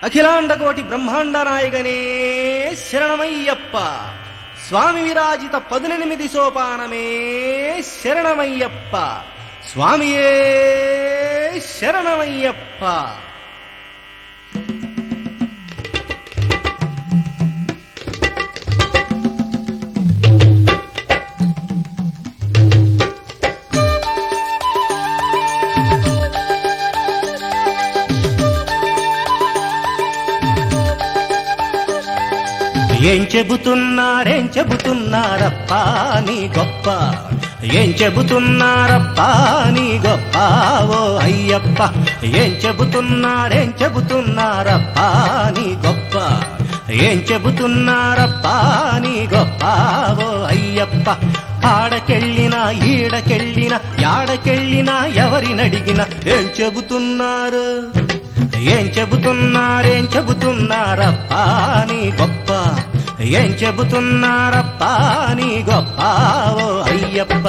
అఖిలాండ కోటి బ్రహ్మాండ నాయకనే శరణమయ్యప్ప స్వామి విరాజిత పదునెనిమిది సోపానమే శరణమయ్యప్ప స్వామియే శరణమయ్యప్ప ఏం చెబుతున్నారేం చెబుతున్నారప్పా నీ గొప్ప ఏం చెబుతున్నారప్పా నీ గొప్ప ఓ అయ్యప్ప ఏం చెబుతున్నారేం చెబుతున్నారప్పా నీ గొప్ప ఏం చెబుతున్నారప్పా నీ గొప్ప ఓ అయ్యప్ప ఆడకెళ్ళినా ఈడకెళ్ళినా యాడకెళ్ళినా ఎవరినడిగినా ఏం చెబుతున్నారు ఏం చెబుతున్నారేం చెబుతున్నారప్పా నీ గొప్ప ఏం చెబుతున్నారప్పా నీ గొప్ప ఓ అయ్యప్ప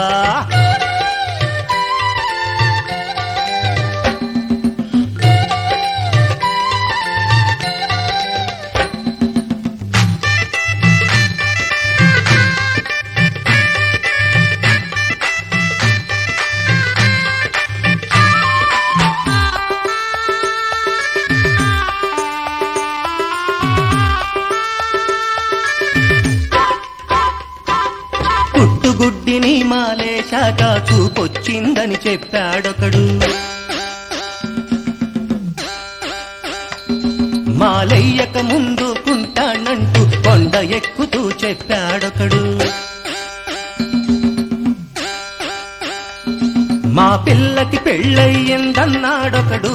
పుట్టుగుడ్డిని మాలేశాక చూపొచ్చిందని చెప్పాడొకడు మాలయ్యక ముందు కుంటానంటూ కొండ ఎక్కుతూ చెప్పాడొకడు మా పిల్లకి పెళ్ళయ్యిందన్నాడొకడు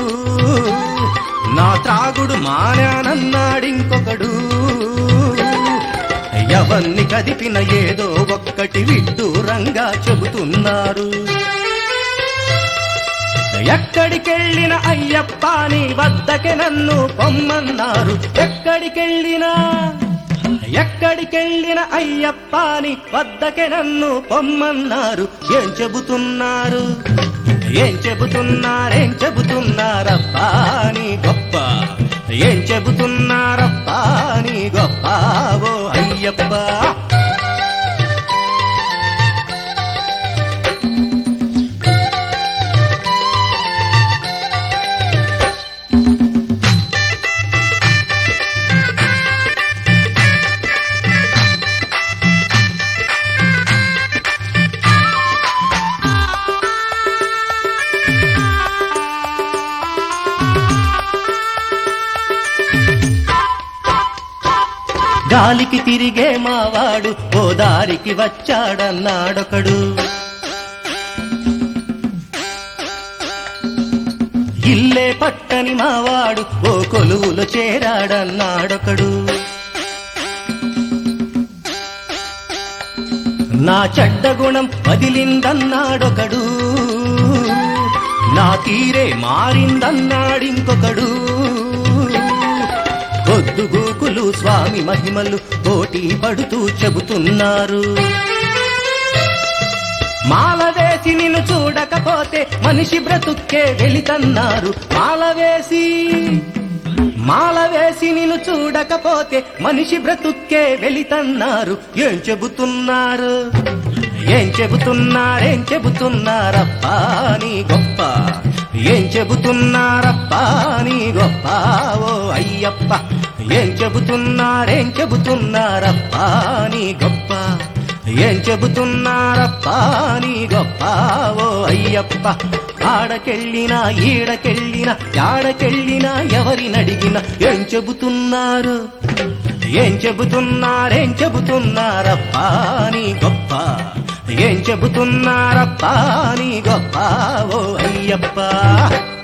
నా త్రాగుడు మానానన్నాడింకొకడు ఎవన్ని కదిపిన ఏదో ఒక్కటి విడ్డూరంగా చెబుతున్నారు ఎక్కడికెళ్ళిన అయ్యప్ప నీ వద్దకి నన్ను పొమ్మన్నారు ఎక్కడికెళ్ళినా ఎక్కడికెళ్ళిన అయ్యప్ప నీ వద్దకి నన్ను పొమ్మన్నారు ఏం చెబుతున్నారు ఏం చెబుతున్నారేం చెబుతున్నారప్పా నీ గొప్ప ఏం చెబుతున్నారప్పా నీ గొప్ప ఓ అయ్యప్ప గాలికి తిరిగే మావాడు ఓ దారికి వచ్చాడన్నాడొకడు ఇల్లే పట్టని మావాడు ఓ కొలువులో చేరాడన్నాడొకడు నా చెడ్డ గుణం వదిలిందన్నాడొకడు నా తీరే మారిందన్నాడింకొకడు పొద్దుగూకులు స్వామి మహిమలు పోటీ పడుతూ చెబుతున్నారు మాల వేసి నిన్ను చూడకపోతే మనిషి బ్రతుక్కే వెలితన్నారు మాల వేసి మాల వేసి నిన్ను చూడకపోతే మనిషి బ్రతుక్కే వెలితన్నారు ఏం చెబుతున్నారు ఏం చెబుతున్నారేం చెబుతున్నారప్పా నీ గొప్ప ఏం చెబుతున్నారప్పా నీ గొప్ప ఓ అయ్యప్ప ఏం చెబుతున్నారేం చెబుతున్నారప్పా నీ గొప్ప ఏం చెబుతున్నారప్పా నీ గొప్ప ఓ అయ్యప్ప ఆడకెళ్ళినా ఈడకెళ్ళినా యాడకెళ్ళినా ఎవరినడిగినా ఏం చెబుతున్నారు ఏం చెబుతున్నారేం చెబుతున్నారప్పా నీ గొప్ప ఏం చెబుతున్నారప్పా నీ గొప్ప ఓ అయ్యప్ప